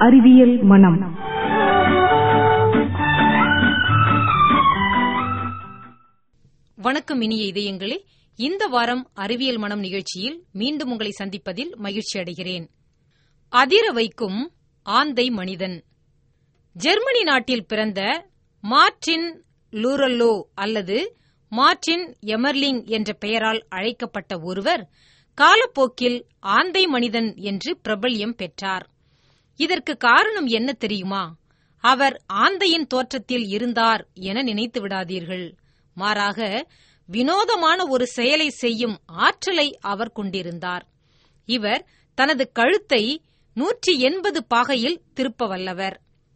அறிவியல் மனம் வணக்கம் இனிய இதயங்களே இந்த வாரம் அறிவியல் மனம் நிகழ்ச்சியில் மீண்டும் உங்களை சந்திப்பதில் மகிழ்ச்சி அடைகிறேன் அதிர வைக்கும் ஆந்தை மனிதன் ஜெர்மனி நாட்டில் பிறந்த மார்டின் லூரல்லோ அல்லது மார்டின் எமர்லிங் என்ற பெயரால் அழைக்கப்பட்ட ஒருவர் காலப்போக்கில் ஆந்தை மனிதன் என்று பிரபல்யம் பெற்றார் இதற்கு காரணம் என்ன தெரியுமா அவர் ஆந்தையின் தோற்றத்தில் இருந்தார் என நினைத்து விடாதீர்கள் மாறாக வினோதமான ஒரு செயலை செய்யும் ஆற்றலை அவர் கொண்டிருந்தார் இவர் தனது கழுத்தை நூற்றி எண்பது பாகையில் திருப்ப வல்லவர்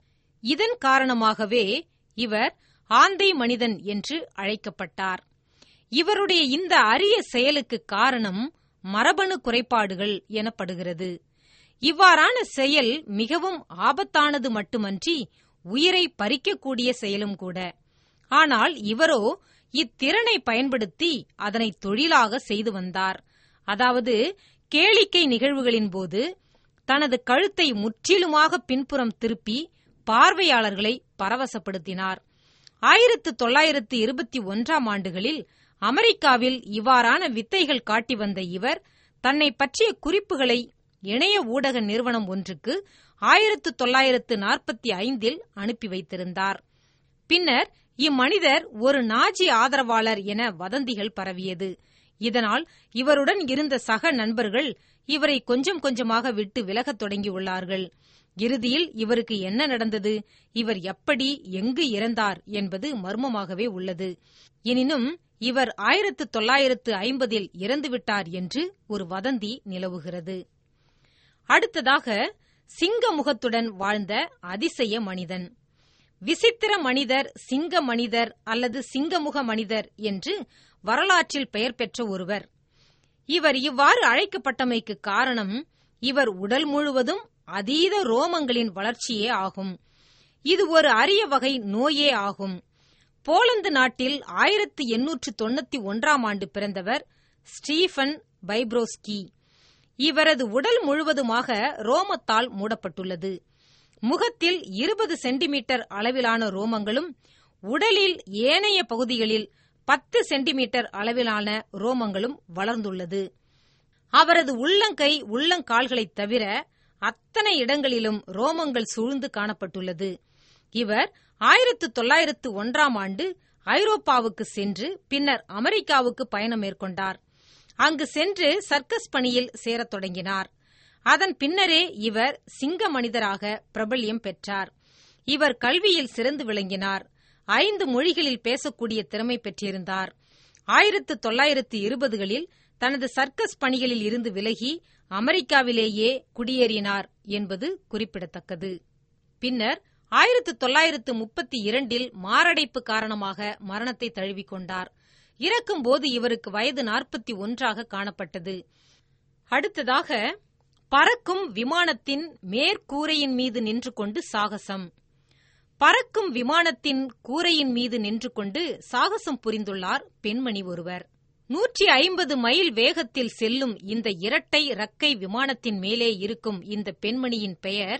இதன் காரணமாகவே இவர் ஆந்தை மனிதன் என்று அழைக்கப்பட்டார் இவருடைய இந்த அரிய செயலுக்கு காரணம் மரபணு குறைபாடுகள் எனப்படுகிறது இவ்வாறான செயல் மிகவும் ஆபத்தானது மட்டுமன்றி உயிரை பறிக்கக்கூடிய செயலும் கூட ஆனால் இவரோ இத்திறனை பயன்படுத்தி அதனை தொழிலாக செய்து வந்தார் அதாவது கேளிக்கை நிகழ்வுகளின் போது தனது கழுத்தை முற்றிலுமாக பின்புறம் திருப்பி பார்வையாளர்களை பரவசப்படுத்தினார் ஆயிரத்து தொள்ளாயிரத்து இருபத்தி ஒன்றாம் ஆண்டுகளில் அமெரிக்காவில் இவ்வாறான வித்தைகள் காட்டி வந்த இவர் தன்னை பற்றிய குறிப்புகளை இணைய ஊடக நிறுவனம் ஒன்றுக்கு ஆயிரத்து தொள்ளாயிரத்து நாற்பத்தி ஐந்தில் அனுப்பி வைத்திருந்தார் பின்னர் இம்மனிதர் ஒரு நாஜி ஆதரவாளர் என வதந்திகள் பரவியது இதனால் இவருடன் இருந்த சக நண்பர்கள் இவரை கொஞ்சம் கொஞ்சமாக விட்டு விலகத் தொடங்கியுள்ளார்கள் இறுதியில் இவருக்கு என்ன நடந்தது இவர் எப்படி எங்கு இறந்தார் என்பது மர்மமாகவே உள்ளது எனினும் இவர் ஆயிரத்து தொள்ளாயிரத்து ஐம்பதில் இறந்துவிட்டார் என்று ஒரு வதந்தி நிலவுகிறது அடுத்ததாக சிங்க முகத்துடன் வாழ்ந்த அதிசய மனிதன் விசித்திர மனிதர் சிங்க மனிதர் அல்லது சிங்கமுக மனிதர் என்று வரலாற்றில் பெயர் பெற்ற ஒருவர் இவர் இவ்வாறு அழைக்கப்பட்டமைக்கு காரணம் இவர் உடல் முழுவதும் அதீத ரோமங்களின் வளர்ச்சியே ஆகும் இது ஒரு அரிய வகை நோயே ஆகும் போலந்து நாட்டில் ஆயிரத்து எண்ணூற்று தொண்ணூத்தி ஒன்றாம் ஆண்டு பிறந்தவர் ஸ்டீஃபன் பைப்ரோஸ்கி இவரது உடல் முழுவதுமாக ரோமத்தால் மூடப்பட்டுள்ளது முகத்தில் இருபது சென்டிமீட்டர் அளவிலான ரோமங்களும் உடலில் ஏனைய பகுதிகளில் பத்து சென்டிமீட்டர் அளவிலான ரோமங்களும் வளர்ந்துள்ளது அவரது உள்ளங்கை உள்ளங்கால்களைத் தவிர அத்தனை இடங்களிலும் ரோமங்கள் சூழ்ந்து காணப்பட்டுள்ளது இவர் ஆயிரத்து தொள்ளாயிரத்து ஒன்றாம் ஆண்டு ஐரோப்பாவுக்கு சென்று பின்னர் அமெரிக்காவுக்கு பயணம் மேற்கொண்டார் அங்கு சென்று சர்க்கஸ் பணியில் சேரத் தொடங்கினார் அதன் பின்னரே இவர் சிங்க மனிதராக பிரபல்யம் பெற்றார் இவர் கல்வியில் சிறந்து விளங்கினார் ஐந்து மொழிகளில் பேசக்கூடிய திறமை பெற்றிருந்தார் ஆயிரத்து தொள்ளாயிரத்து இருபதுகளில் தனது சர்க்கஸ் பணிகளில் இருந்து விலகி அமெரிக்காவிலேயே குடியேறினார் என்பது குறிப்பிடத்தக்கது பின்னர் ஆயிரத்து தொள்ளாயிரத்து முப்பத்தி இரண்டில் மாரடைப்பு காரணமாக மரணத்தை தழுவிக்கொண்டார் இறக்கும்போது இவருக்கு வயது நாற்பத்தி ஒன்றாக காணப்பட்டது அடுத்ததாக பறக்கும் விமானத்தின் மேற்கூரையின் மீது நின்று கொண்டு சாகசம் பறக்கும் விமானத்தின் கூரையின் மீது நின்று கொண்டு சாகசம் புரிந்துள்ளார் பெண்மணி ஒருவர் நூற்றி ஐம்பது மைல் வேகத்தில் செல்லும் இந்த இரட்டை ரக்கை விமானத்தின் மேலே இருக்கும் இந்த பெண்மணியின் பெயர்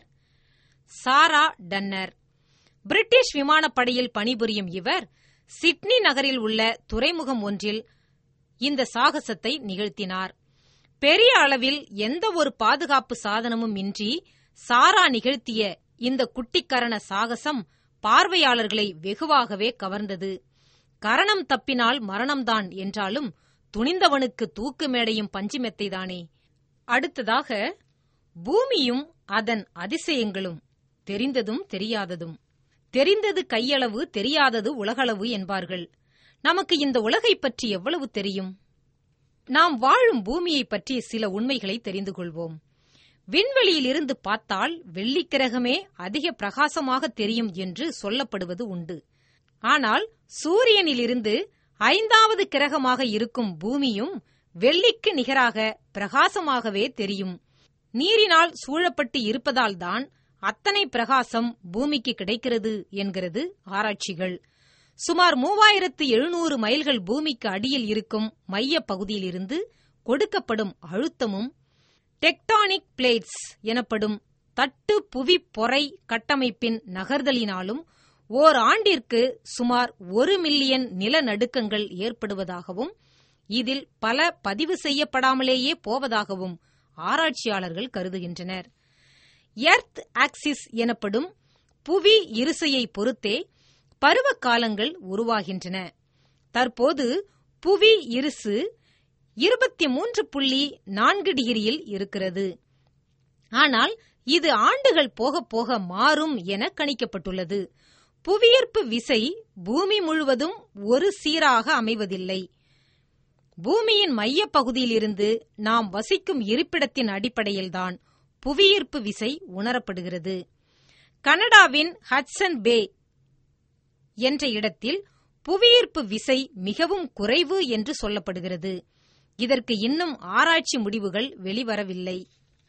சாரா டன்னர் பிரிட்டிஷ் விமானப்படையில் பணிபுரியும் இவர் சிட்னி நகரில் உள்ள துறைமுகம் ஒன்றில் இந்த சாகசத்தை நிகழ்த்தினார் பெரிய அளவில் எந்த ஒரு பாதுகாப்பு சாதனமும் இன்றி சாரா நிகழ்த்திய இந்த குட்டிக்கரண சாகசம் பார்வையாளர்களை வெகுவாகவே கவர்ந்தது கரணம் தப்பினால் மரணம்தான் என்றாலும் துணிந்தவனுக்கு தூக்கு மேடையும் பஞ்சுமெத்தைதானே அடுத்ததாக பூமியும் அதன் அதிசயங்களும் தெரிந்ததும் தெரியாததும் தெரிந்தது கையளவு தெரியாதது உலகளவு என்பார்கள் நமக்கு இந்த உலகை பற்றி எவ்வளவு தெரியும் நாம் வாழும் பூமியை பற்றி சில உண்மைகளை தெரிந்து கொள்வோம் விண்வெளியில் இருந்து பார்த்தால் வெள்ளிக்கிரகமே அதிக பிரகாசமாக தெரியும் என்று சொல்லப்படுவது உண்டு ஆனால் சூரியனிலிருந்து ஐந்தாவது கிரகமாக இருக்கும் பூமியும் வெள்ளிக்கு நிகராக பிரகாசமாகவே தெரியும் நீரினால் சூழப்பட்டு இருப்பதால்தான் அத்தனை பிரகாசம் பூமிக்கு கிடைக்கிறது என்கிறது ஆராய்ச்சிகள் சுமார் மூவாயிரத்து எழுநூறு மைல்கள் பூமிக்கு அடியில் இருக்கும் மைய பகுதியிலிருந்து கொடுக்கப்படும் அழுத்தமும் டெக்டானிக் பிளேட்ஸ் எனப்படும் தட்டு புவி பொறை கட்டமைப்பின் நகர்தலினாலும் ஓர் ஆண்டிற்கு சுமார் ஒரு மில்லியன் நிலநடுக்கங்கள் ஏற்படுவதாகவும் இதில் பல பதிவு செய்யப்படாமலேயே போவதாகவும் ஆராய்ச்சியாளர்கள் கருதுகின்றனர் எர்த் ஆக்சிஸ் எனப்படும் புவி இருசையை பொறுத்தே பருவ காலங்கள் உருவாகின்றன தற்போது புவி இருசு இருபத்தி மூன்று புள்ளி நான்கு டிகிரியில் இருக்கிறது ஆனால் இது ஆண்டுகள் போக போக மாறும் என கணிக்கப்பட்டுள்ளது புவியீர்ப்பு விசை பூமி முழுவதும் ஒரு சீராக அமைவதில்லை பூமியின் மைய பகுதியிலிருந்து நாம் வசிக்கும் இருப்பிடத்தின் அடிப்படையில்தான் புவியீர்ப்பு விசை உணரப்படுகிறது கனடாவின் ஹட்சன் பே என்ற இடத்தில் புவியீர்ப்பு விசை மிகவும் குறைவு என்று சொல்லப்படுகிறது இதற்கு இன்னும் ஆராய்ச்சி முடிவுகள் வெளிவரவில்லை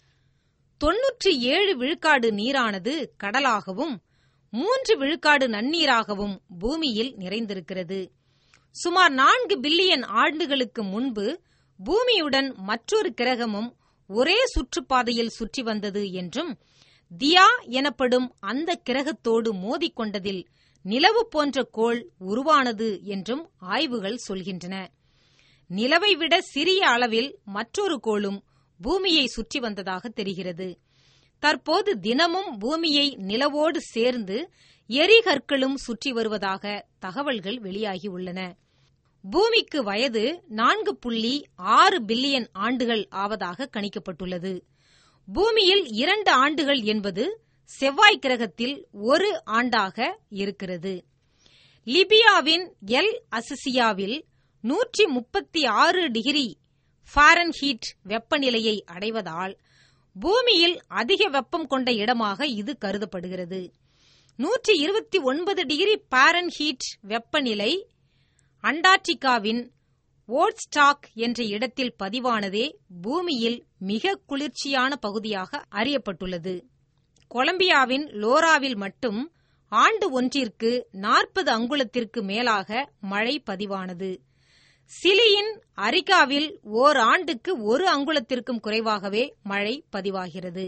தொன்னூற்றி ஏழு விழுக்காடு நீரானது கடலாகவும் மூன்று விழுக்காடு நன்னீராகவும் பூமியில் நிறைந்திருக்கிறது சுமார் நான்கு பில்லியன் ஆண்டுகளுக்கு முன்பு பூமியுடன் மற்றொரு கிரகமும் ஒரே சுற்றுப்பாதையில் சுற்றி வந்தது என்றும் தியா எனப்படும் அந்த கிரகத்தோடு மோதிக்கொண்டதில் நிலவு போன்ற கோள் உருவானது என்றும் ஆய்வுகள் சொல்கின்றன நிலவை விட சிறிய அளவில் மற்றொரு கோளும் பூமியை சுற்றி வந்ததாக தெரிகிறது தற்போது தினமும் பூமியை நிலவோடு சேர்ந்து எரிகற்களும் சுற்றி வருவதாக தகவல்கள் வெளியாகியுள்ளன பூமிக்கு வயது நான்கு புள்ளி ஆறு பில்லியன் ஆண்டுகள் ஆவதாக கணிக்கப்பட்டுள்ளது பூமியில் இரண்டு ஆண்டுகள் என்பது செவ்வாய் கிரகத்தில் ஒரு ஆண்டாக இருக்கிறது லிபியாவின் எல் அசிசியாவில் நூற்றி முப்பத்தி ஆறு டிகிரி ஃபாரன்ஹீட் வெப்பநிலையை அடைவதால் பூமியில் அதிக வெப்பம் கொண்ட இடமாக இது கருதப்படுகிறது நூற்றி இருபத்தி ஒன்பது டிகிரி பாரன்ஹீட் வெப்பநிலை அண்டார்டிகாவின் ஓட்ஸ்டாக் என்ற இடத்தில் பதிவானதே பூமியில் மிக குளிர்ச்சியான பகுதியாக அறியப்பட்டுள்ளது கொலம்பியாவின் லோராவில் மட்டும் ஆண்டு ஒன்றிற்கு நாற்பது அங்குலத்திற்கு மேலாக மழை பதிவானது சிலியின் அரிகாவில் ஓர் ஆண்டுக்கு ஒரு அங்குலத்திற்கும் குறைவாகவே மழை பதிவாகிறது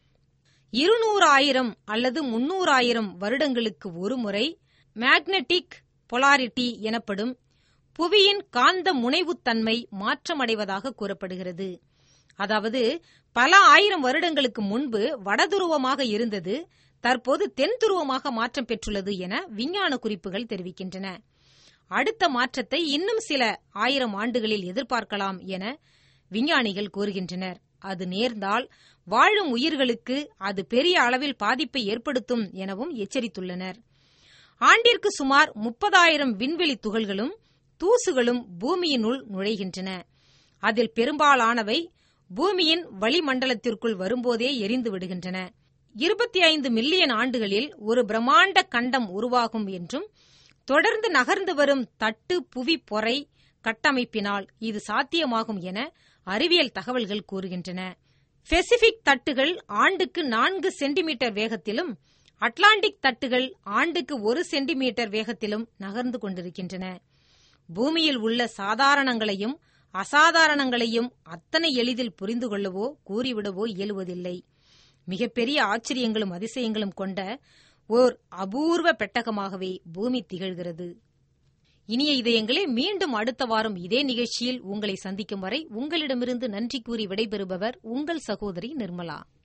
இருநூறாயிரம் அல்லது முன்னூறாயிரம் வருடங்களுக்கு ஒருமுறை மேக்னெட்டிக் பொலாரிட்டி எனப்படும் புவியின் காந்த முனைவுத்தன்மை மாற்றமடைவதாக கூறப்படுகிறது அதாவது பல ஆயிரம் வருடங்களுக்கு முன்பு வடதுருவமாக இருந்தது தற்போது தென் துருவமாக மாற்றம் பெற்றுள்ளது என விஞ்ஞான குறிப்புகள் தெரிவிக்கின்றன அடுத்த மாற்றத்தை இன்னும் சில ஆயிரம் ஆண்டுகளில் எதிர்பார்க்கலாம் என விஞ்ஞானிகள் கூறுகின்றனர் அது நேர்ந்தால் வாழும் உயிர்களுக்கு அது பெரிய அளவில் பாதிப்பை ஏற்படுத்தும் எனவும் எச்சரித்துள்ளனர் ஆண்டிற்கு சுமார் முப்பதாயிரம் விண்வெளி துகள்களும் தூசுகளும் பூமியினுள் நுழைகின்றன அதில் பெரும்பாலானவை பூமியின் வளிமண்டலத்திற்குள் வரும்போதே எரிந்து விடுகின்றன இருபத்தி ஐந்து மில்லியன் ஆண்டுகளில் ஒரு பிரம்மாண்ட கண்டம் உருவாகும் என்றும் தொடர்ந்து நகர்ந்து வரும் தட்டு புவி பொறை கட்டமைப்பினால் இது சாத்தியமாகும் என அறிவியல் தகவல்கள் கூறுகின்றன பெசிபிக் தட்டுகள் ஆண்டுக்கு நான்கு சென்டிமீட்டர் வேகத்திலும் அட்லாண்டிக் தட்டுகள் ஆண்டுக்கு ஒரு சென்டிமீட்டர் வேகத்திலும் நகர்ந்து கொண்டிருக்கின்றன பூமியில் உள்ள சாதாரணங்களையும் அசாதாரணங்களையும் அத்தனை எளிதில் புரிந்து கொள்ளவோ கூறிவிடவோ இயலுவதில்லை மிகப்பெரிய ஆச்சரியங்களும் அதிசயங்களும் கொண்ட ஓர் அபூர்வ பெட்டகமாகவே பூமி திகழ்கிறது இனிய இதயங்களே மீண்டும் அடுத்த வாரம் இதே நிகழ்ச்சியில் உங்களை சந்திக்கும் வரை உங்களிடமிருந்து நன்றி கூறி விடைபெறுபவர் உங்கள் சகோதரி நிர்மலா